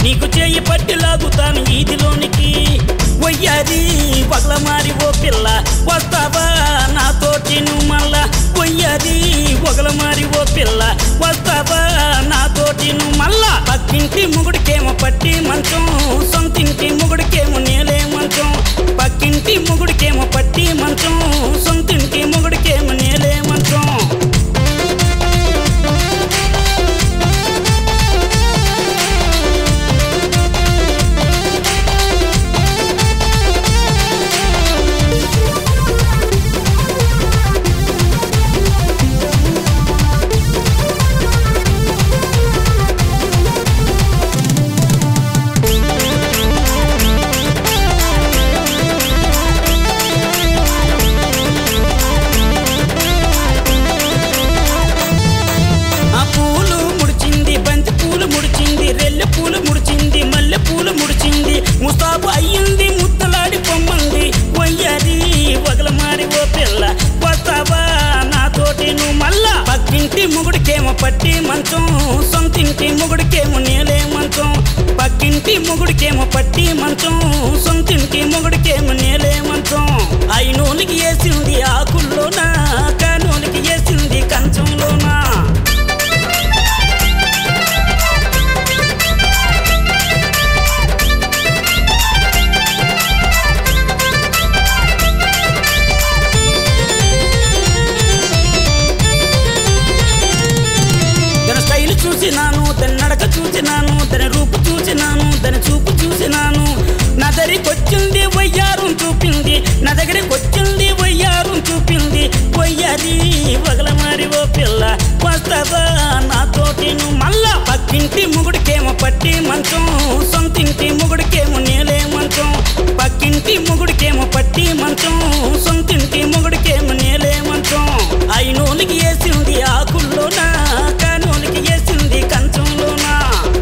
నీకు చేయి పట్టి లాగుతాను ఈదిలోనికి వయ్యారి పగల మారి ఓ పిల్ల వస్తావా నాతోటి నువ్వు మళ్ళా వయ్యారి పగల మారి ఓ పిల్ల వస్తావా నాతోటి నువ్వు మళ్ళా పక్కింటి ముగుడికేమో పట్టి మంచం సొంతింటి ముగుడికేమో నేలే మంచం పక్కింటి ముగుడికేమో పట్టి మంచం సొంతింటి ముగుడికేమో నేలే మంచం ఆ పూలు ముడిచింది బంతి పూలు ముడిచింది రెల్లె పూలు ముడిచింది మల్లె పూలు ముడిచింది ముస్తాబు అయ్యింది ముద్దలాడి పొమ్మంది వయ్యారి వగల మారి ఓ పిల్ల వస్తావా నాతోటి నువ్వు మళ్ళా పక్కింటి ముగుడికేమో పట్టి మంచం సొంతింటి ముగుడికేమో నేలే మంచం పక్కింటి ముగుడికేమో పట్టి మంచం సొంతింటి ముగుడికేమో నేలే మంచం అయినోనికి వేసింది ఆకుల్లోనా కానోనికి వేసింది కంచంలోనా తన స్టైల్ చూసినాను తన నడక చూసినాను తన రూపు చూసినాను తన చూపు చూసినాను నా దగ్గరికి వచ్చింది వయ్యారం చూపింది నా దగ్గరికి వచ్చింది వయ్యారం చూపింది వయ్యారి వగల మారి ఓ పిల్ల వస్తావా నాతోటి నువ్వు మళ్ళా పక్కింటి ముగుడికేమో పట్టి మంచం సొంతింటి ముగుడికేమో నేలే మంచం పక్కింటి ముగుడికేమో పట్టి మంచం సొంతింటి ముగుడికేమో నేలే మంచం అయినోనికి వేసింది ఆకుల్లోనా కానోనికి వేసింది కంచంలోనా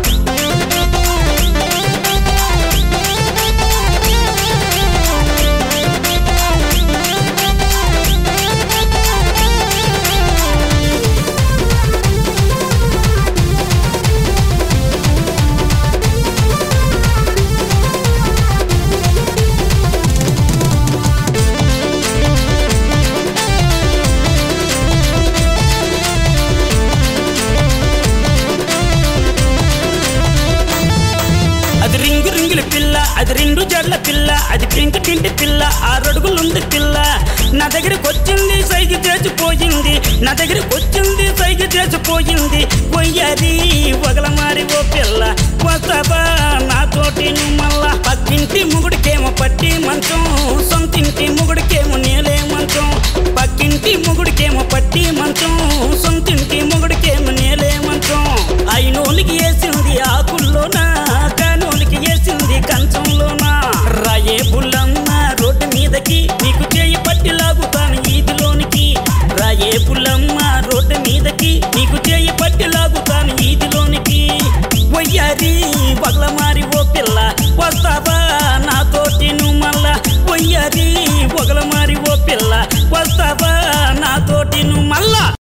అది రింగు రింగుల పిల్ల అది రెండు జడ్ల పిల్ల అది పింక్ టింటి పిల్ల ఆరడుగులుంది పిల్ల నా దగ్గరికి వచ్చింది సైగ చేసిపోయింది నా దగ్గరికి వచ్చింది సైగ చేసిపోయింది పొయ్యారి వగల మారి ఓ పిల్ల వస్తావా నాతోటి నువ్వు మళ్ళా పక్కింటి ముగుడికేమో పట్టి మంచం సొంతింటి ముగుడికేమో నేలే మంచం పక్కింటి ముగుడికేమో పట్టి మంచం సొంతింటి ముగుడికేమో నేలే మంచం అయినోనికి వేసింది ఆకుల్లోనా కానోనికి వేసింది కంచంలోనా రాయే పుల్లమ్మ రోడ్డు మీదకి నీకు చేయి పట్టి లాగుతాను ఈదిలోనికి రాయే పుల్లమ్మ రోడ్డు మీదకి నీకు చేయి పట్టి లాగుతాను ఈదిలోనికి వయ్యారి పగల మారి ఓ పిల్ల వస్తావా నాతోటి నువ్వు మళ్ళా వయ్యారి పొగల మారి ఓ పిల్ల వస్తావా నాతోటి నువ్వు మళ్ళా